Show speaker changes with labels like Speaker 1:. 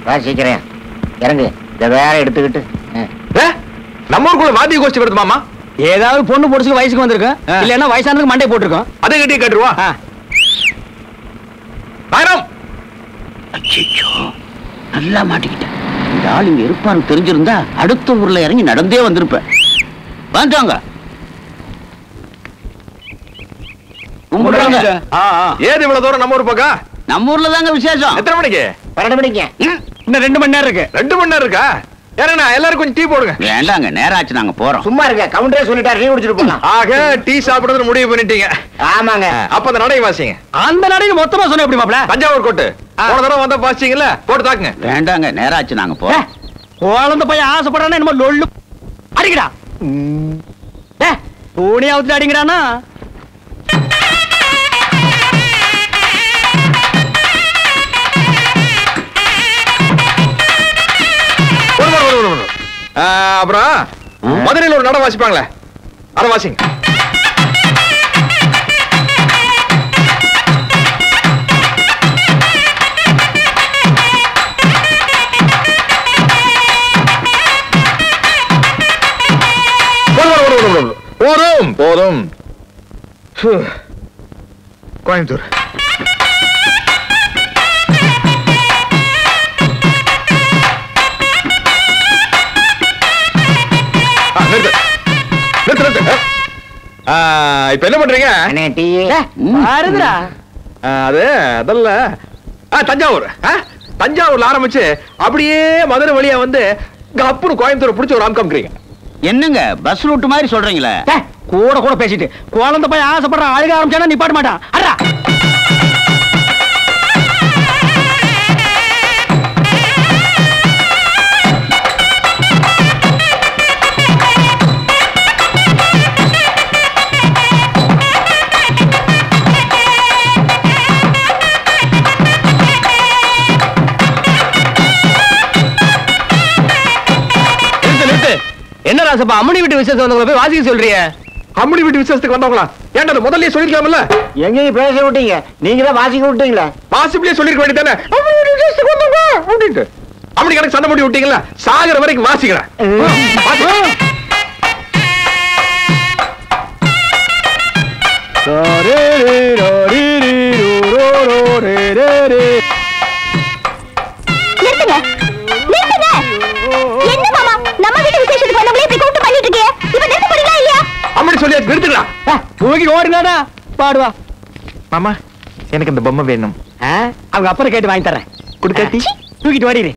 Speaker 1: வாசிக்கிறேன் இறங்கு இதை வேற எடுத்துக்கிட்டு ஆ.
Speaker 2: ஏ, நம்ம ஊருக்குள்ள வாத்திய கோஷ்டி வருது மாமா
Speaker 3: ஏதாவது பொண்ணு பொடிச்சுக்கு வயசுக்கு வந்திருக்கும் இல்லன்னா வயசானதுக்கு மண்டை போட்டிருக்கோம்
Speaker 2: அதை கட்டியே கேட்டுருவா
Speaker 3: ஆ.
Speaker 2: நாயனம்
Speaker 1: அச்சச்சோ நல்லா மாட்டிக்கிட்டேன் இந்த ஆள் இங்க இருப்பான்னு தெரிஞ்சிருந்தா அடுத்த ஊர்ல இறங்கி நடந்தே வந்திருப்பேன் வாங்க கும்பிடுறாங்க
Speaker 3: ஆ, ஆ.
Speaker 2: ஏது இவ்வளவு தூரம் நம்ம ஊர் பக்கம்
Speaker 1: நம்ம ஊர்ல தாங்க விசேஷம்
Speaker 2: எத்தனை மணிக்கு
Speaker 1: பன்னெண்டு மணிக்கு
Speaker 3: இன்னும் ரெண்டு மணி நேரம் இருக்கு
Speaker 2: ரெண்டு மணி நேரம் இருக்கா ஏன்னா எல்லாரும் கொஞ்சம் டீ போடுங்க
Speaker 1: வேண்டாங்க நேரம் ஆச்சு நாங்க போறோம் சும்மா இருக்க கவுண்டரே சொல்லிட்டாரு நீ குடிச்சிட்டு போலாம்
Speaker 2: ஆக டீ சாப்பிடுறது முடிவு பண்ணிட்டீங்க
Speaker 1: ஆமாங்க
Speaker 2: அப்ப அந்த நடை வாசிங்க
Speaker 3: அந்த நடைக்கு மொத்தமா சொன்ன எப்படி மாப்ள
Speaker 2: தஞ்சாவூர் கோட்டு போன தடவை வந்தா வாசிச்சீங்கல்ல போட்டு தாக்குங்க
Speaker 1: வேண்டாங்க நேரம் ஆச்சு நாங்க போறோம்
Speaker 3: குழந்தை பையன் ஆசைப்படுறானா என்னமோ லொள்ளு அடிக்கடா ஏ பூனி அவுத்து அடிங்கடானா
Speaker 2: ஒரு ஒரு ஒரு ஒரு அப்புறம் மதுரையில் ஒரு நடை வாசிப்பாங்களே அதை வாசிங்க போதும், போதும், போதும், போதும். போதும் போதும் ஹு. கோயம்புத்தூர் ஆ, நிறுத்து நிறுத்து நிறுத்து ஆ, இப்ப என்ன பண்றீங்க
Speaker 1: அண்ணே டீ
Speaker 3: வருதுடா
Speaker 2: ஆ, அது அதல்ல ஆ, தஞ்சாவூர் ஆ, தஞ்சாவூர்ல ஆரம்பிச்சு அப்படியே மதுரை வழியா வந்து கப்புனு கோயம்புத்தூர் பிடிச்ச ஒரு அம்கம்க்கிறீங்க
Speaker 1: என்னங்க பஸ் ரூட் மாதிரி சொல்றீங்களே
Speaker 3: ஏ, கூட கூட பேசிட்டு குழந்தை பையன் ஆசைப்படுறான் அழுக ஆரம்பிச்சானா நிப்பாட்ட மாட்டான் அடா நிறுத்து நிறுத்து என்ன ராசப்பா அம்மனி வீட்டு விசேஷம் வந்தவங்க போய் வாசிக்க சொல்றியே
Speaker 2: அம்மனி வீட்டு விசேஷத்துக்கு வந்தவங்களா ஏன்டா அதை முதல்லயே சொல்லிருக்கலாம்ல
Speaker 1: எங்கேயும் பேச விட்டீங்க நீங்க தான் வாசிக்க விட்டீங்களா
Speaker 2: பாசிபிளே சொல்லிருக்க வேண்டியதானே அம்மனி வீட்டு விசேஷத்துக்கு வந்தவங்க அப்படின்ட்டு அம்மனி கணக்கு சண்டை போட்டு விட்டீங்களா சாகர வரைக்கும் வாசிக்கிறேன் வாசி.
Speaker 4: நிறுத்துங்க நிறுத்துங்க என்ன மாமா நம்ம வீட்டு விசேஷத்துக்கு வந்தவங்களே இப்படி கூப்பிட்டு பண்ணிட்டு இருக்கீங்க இப்ப நிறுத்த போறீங்களா இல்லையா
Speaker 2: அம்மனி சொல்லியாச்சு நிறுத்துக்கலாம்
Speaker 3: தூக்கி ஓடுனாடா பாடுவா
Speaker 2: மாமா எனக்கு இந்த பொம்மை வேணும்
Speaker 3: ஆ, அவங்க அப்புறம் கேட்டு வாங்கி தரேன்
Speaker 2: கொடுக்காட்டி
Speaker 3: தூக்கிட்டு ஓடிடு